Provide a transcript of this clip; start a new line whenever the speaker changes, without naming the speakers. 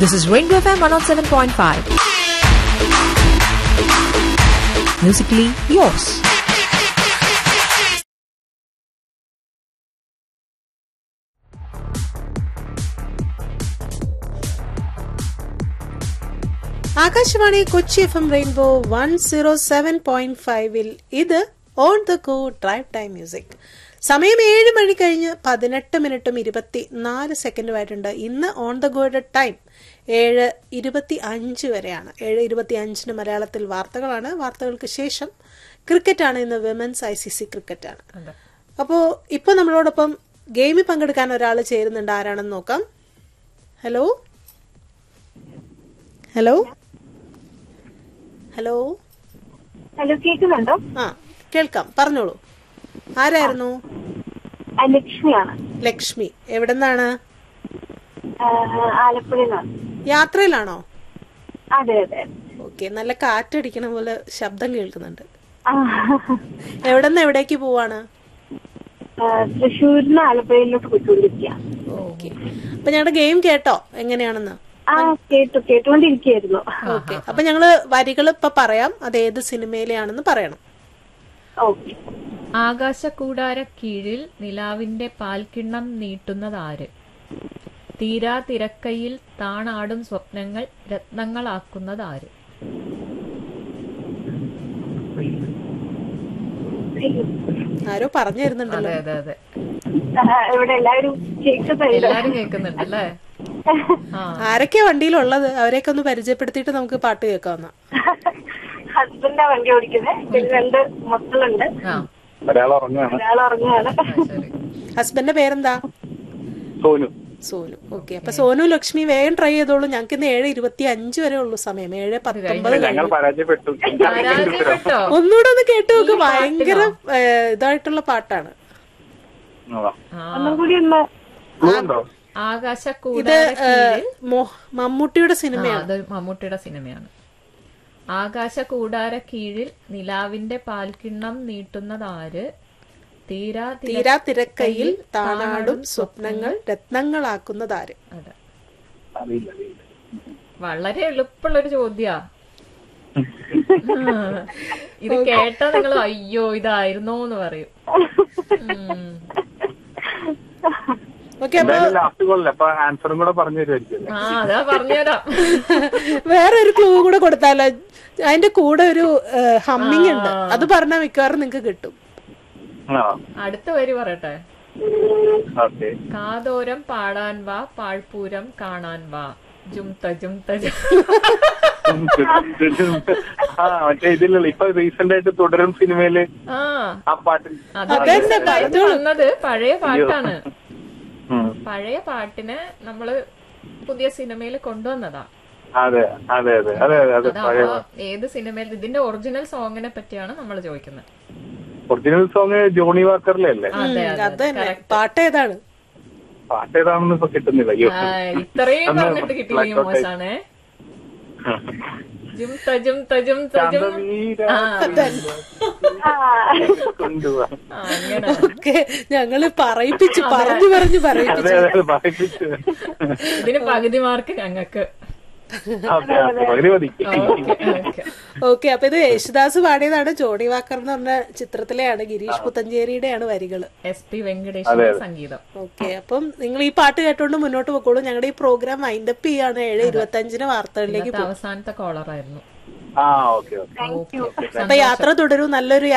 This is Rainbow FM 107.5. Musically yours.
Akashvani Kochi F M rainbow one zero seven point ഫൈവിൽ ഇത് on the go drive time music സമയം ഏഴ് മണി കഴിഞ്ഞ് പതിനെട്ട് മിനിറ്റും ഇരുപത്തി നാല് സെക്കൻഡുമായിട്ടുണ്ട് ഇന്ന് ഓൺ ദ ഗോയുടെ ടൈം ഏഴ് ഇരുപത്തി അഞ്ച് വരെയാണ് ഏഴ് ഇരുപത്തി അഞ്ചിന് മലയാളത്തിൽ വാർത്തകളാണ് വാർത്തകൾക്ക് ശേഷം ക്രിക്കറ്റാണ് ഇന്ന് വിമൻസ് ഐ സി സി ക്രിക്കറ്റാണ് അപ്പോൾ ഇപ്പോൾ നമ്മളോടൊപ്പം ഗെയിമിൽ പങ്കെടുക്കാൻ ഒരാൾ ചേരുന്നുണ്ട് ആരാണെന്ന് നോക്കാം ഹലോ ഹലോ ഹലോ
ഹലോ കേൾക്കുന്നുണ്ടോ
ആ കേൾക്കാം പറഞ്ഞോളൂ ആരായിരുന്നു
ആ, ലക്ഷ്മിയാണ്
ലക്ഷ്മി എവിടെന്നാണ്
ആ, ആലപ്പുഴയിൽ നിന്നാണ്
യാത്രയിലാണോ
അതെ അതെ
ഓക്കെ നല്ല കാറ്റടിക്കണ പോലെ ശബ്ദം കേൾക്കുന്നുണ്ട്
ആ,
എവിടെന്ന് എവിടേക്ക് പോവാണ്
ആ, തൃശ്ശൂരിന്ന് ആലപ്പുഴയിലോട്ട് പോയിക്കൊണ്ടിരിക്കുക
ഓക്കെ അപ്പൊ ഞങ്ങളുടെ ഗെയിം കേട്ടോ എങ്ങനെയാണെന്ന്
ആ കേട്ടു കേട്ടുകൊണ്ടിരിക്കുകയായിരുന്നു
ഓക്കെ അപ്പൊ ഞങ്ങള് വരികൾ ഇപ്പൊ പറയാം അത് ഏത് സിനിമയിലെയാണെന്ന് പറയണം
ഓക്കെ
ആകാശക്കൂടാര കീഴിൽ നിലാവിന്റെ പാൽക്കിണ്ണം നീട്ടുന്നതാര് തീരാ തിരക്കയിൽ താണാടും സ്വപ്നങ്ങൾ രത്നങ്ങളാക്കുന്നതാര്
ആരോ പറഞ്ഞു തരുന്നുണ്ടല്ലോ
അതെ അതെ അതെ
ആ, ഇവിടെ എല്ലാവരും കേൾക്കുന്നുണ്ട്
എല്ലാരും കേൾക്കുന്നുണ്ട് അല്ലേ ആ
ആരൊക്കെയാ വണ്ടിയിലുള്ളത് അവരെയൊക്കെ ഒന്ന് പരിചയപ്പെടുത്തിയിട്ട് നമുക്ക് പാട്ട് കേൾക്കാവുന്ന
ഹസ്ബൻഡാ വണ്ടി ഓടിക്കുന്നത് പിന്നെ രണ്ട് മക്കളുണ്ട്
ആ
ഒരാൾ ഉറങ്ങുകയാണ്
ഒരാൾ ഉറങ്ങുകയാണ്
ശരി
ഹസ്ബൻഡിന്റെ പേരെന്താ
സോനു
സോനു ഓക്കെ അപ്പൊ സോനു ലക്ഷ്മി വേഗം ട്രൈ ചെയ്തോളൂ ഞങ്ങൾക്ക് ഇന്ന് ഏഴ് ഇരുപത്തി അഞ്ച് വരെ ഉള്ളൂ സമയം ഏഴ് പത്തൊമ്പത്
ഞങ്ങൾ പരാജയപ്പെട്ടു
പരാജയപ്പെട്ടോ
ഒന്നുകൂടെ ഒന്ന് കേട്ടു നോക്ക് ഭയങ്കര ഏ, ഇതായിട്ടുള്ള പാട്ടാണ്
ആ
ഒന്നും കൂടി ഒന്ന്
ഉണ്ടോ
ഇത്
ആകാശക്കൂടാര
ഏ,
കീഴിൽ
മോ- മമ്മൂട്ടിയുടെ
ആ,
സിനിമയാണ്
അത് മമ്മൂട്ടിയുടെ സിനിമയാണ് ആകാശ കൂടാര കീഴിൽ നിലാവിന്റെ പാൽക്കിണ്ണം നീട്ടുന്നതാര് തീരാ തിര-
തീരാ തിരക്കയിൽ താനാടും സ്വപ്നങ്ങൾ രത്നങ്ങളാക്കുന്നതാര്
അതെ
അറിയില്ല അറിയില്ല
വളരെ എളുപ്പമുള്ളൊരു ചോദ്യാ ആ, ഇത് കേട്ടാ നിങ്ങൾ അയ്യോ ഇതായിരുന്നോ എന്ന് പറയും ഉം.
ഓക്കെ അപ്പൊ
എന്തായാലും ലാസ്റ്റ് കോളില്ല അപ്പൊ ആൻസറും കൂടെ പറഞ്ഞു തരുമായിരിക്കും
ആ അതാ പറഞ്ഞുതരാം
വേറെ ഒരു ക്ലൂ കൂടെ കൊടുത്താലോ അതിന്റെ കൂടെ ഒരു ഹമ്മിങ് ഉണ്ട് അത് പറഞ്ഞാൽ മിക്കവാറും നിങ്ങൾക്ക് കിട്ടും
ആ
അടുത്ത വരി പറയട്ടെ
ഓക്കെ
കാതോരം പാടാൻ വാ പാഴ്പൂരം കാണാൻ വാ ജുംത ജുംത ജും.
ആ മറ്റേ ഇതില്ലല്ലോ ഇപ്പൊ റീസെന്റ് ആയിട്ട് തുടരും സിനിമയില്
ആ
ആ പാട്ട്
അത്
അതന്നെ
recent ആയിട്ട് വന്നത് പഴയ പാട്ടാണ്
ഉം.
പഴയ പാട്ടിനെ നമ്മള് പുതിയ സിനിമയിൽ കൊണ്ടുവന്നതാ
അതെ അതെ അതെ അതെ അതെ അതെ
അതാ
പഴയ
ഏത് സിനിമയിൽ ഇതിന്റെ ഒറിജിനൽ സോങ്ങിനെ പറ്റിയാണ് നമ്മൾ ചോദിക്കുന്നത്
ഒറിജിനൽ സോങ് ജോണി വാക്കറിലെ അല്ലേ
അതെ
അത്
അതെ
തന്നെ പാട്ട് ഏതാണ്
പാട്ട് ഏതാണെന്ന് ഇപ്പൊ കിട്ടുന്നില്ല അയ്യോ
ആ, ഇത്രയും
അന്ന്
പറഞ്ഞിട്ട് കിട്ടിയില്ലെങ്കിൽ
blackout ആയി.
മോശാണേ ജും തജും തജും തജും
ചന്ദ്രവീര
ആ,
കൊണ്ടുപോവാ
ആ, അങ്ങനെ
ഒക്കെ ഞങ്ങള് പറയിപ്പിച്ചു പറഞ്ഞു പറഞ്ഞു
അതെ
പറയിപ്പിച്ചു
അതെ അതെ പറയിപ്പിച്ചു
ഇതിന് പകുതി മാർക്ക് ഞങ്ങക്ക്
ഓക്കെ ഓക്കെ പകുതി മതി
ഓക്കെ
ഓക്കെ അപ്പൊ ഇത് യേശുദാസ് പാടിയതാണ് ജോണി വാക്കർ എന്ന് പറഞ്ഞ ചിത്രത്തിലെയാണ് ഗിരീഷ് പുത്തഞ്ചേരിയുടെയാണ് വരികള്
എസ് പി വെങ്കടേഷിന്റെ സംഗീതം
ഓക്കെ അപ്പം നിങ്ങൾ ഈ പാട്ട് കേട്ടോണ്ട് മുന്നോട്ട് പോയിക്കോളൂ ഞങ്ങളുടെ ഈ പ്രോഗ്രാം വൈൻഡപ്പ് ചെയ്യാണ് ഏഴ് ഇരുപത്തി അഞ്ചിന് വാർത്തകളിലേക്ക്
ഇന്നത്തെ അവസാനത്തെ കോളറായിരുന്നു
ആ ഓക്കെ ഓക്കെ
ഓക്കെ
അപ്പൊ യാത്ര തുടരൂ നല്ലൊരു